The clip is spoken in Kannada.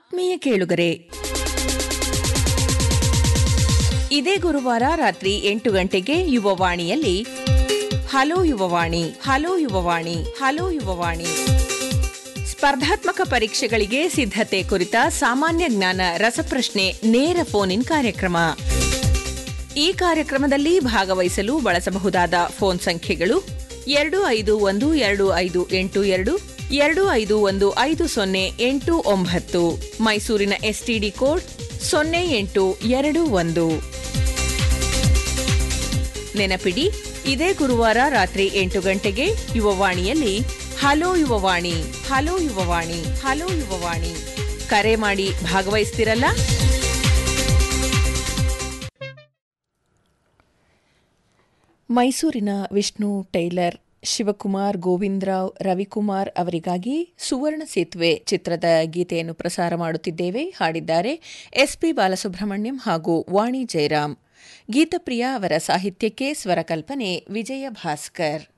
ಆತ್ಮೀಯ ಕೇಳುಗರೆ ಇದೇ ಗುರುವಾರ ರಾತ್ರಿ ಎಂಟು ಗಂಟೆಗೆ ಯುವವಾಣಿಯಲ್ಲಿ hello Yuvavani hello Yuvavani hello Yuvavani ಸ್ಪರ್ಧಾತ್ಮಕ ಪರೀಕ್ಷೆಗಳಿಗೆ ಸಿದ್ಧತೆ ಕುರಿತ ಸಾಮಾನ್ಯ ಜ್ಞಾನ ರಸಪ್ರಶ್ನೆ ನೇರ ಫೋನ್ ಇನ್ ಕಾರ್ಯಕ್ರಮ ಈ ಕಾರ್ಯಕ್ರಮದಲ್ಲಿ ಭಾಗವಹಿಸಲು ಬಳಸಬಹುದಾದ ಫೋನ್ ಸಂಖ್ಯೆಗಳು ಎರಡು ಐದು ಒಂದು ಎರಡು ಐದು ಎಂಟು ಎರಡು ಎರಡು ಐದು ಒಂದು ಐದು ಸೊನ್ನೆ ಎಂಟು ಒಂಬತ್ತು ಮೈಸೂರಿನ ಎಸ್ಟಿಡಿ ಕೋಡ್ ಸೊನ್ನೆ ಎಂಟು ಎರಡು ಒಂದು ನೆನಪಿಡಿ ಇದೇ ಗುರುವಾರ ರಾತ್ರಿ ಎಂಟು ಗಂಟೆಗೆ ಯುವವಾಣಿಯಲ್ಲಿ hello Yuvavani hello Yuvavani hello Yuvavani ಕರೆ ಮಾಡಿ ಭಾಗವಹಿಸ್ತಿರಲ್ಲ ಮೈಸೂರಿನ ವಿಷ್ಣು ಟೈಲರ್ ಶಿವಕುಮಾರ್ ಗೋವಿಂದರಾವ್ ರವಿಕುಮಾರ್ ಅವರಿಗಾಗಿ ಸುವರ್ಣ ಸೇತುವೆ ಚಿತ್ರದ ಗೀತೆಯನ್ನು ಪ್ರಸಾರ ಮಾಡುತ್ತಿದ್ದೇವೆ ಹಾಡಿದ್ದಾರೆ ಎಸ್ಪಿ ಬಾಲಸುಬ್ರಹ್ಮಣ್ಯಂ ಹಾಗೂ ವಾಣಿ ಜಯರಾಮ್ ಗೀತಪ್ರಿಯ ಅವರ ಸಾಹಿತ್ಯಕ್ಕೆ ಸ್ವರಕಲ್ಪನೆ ವಿಜಯ ಭಾಸ್ಕರ್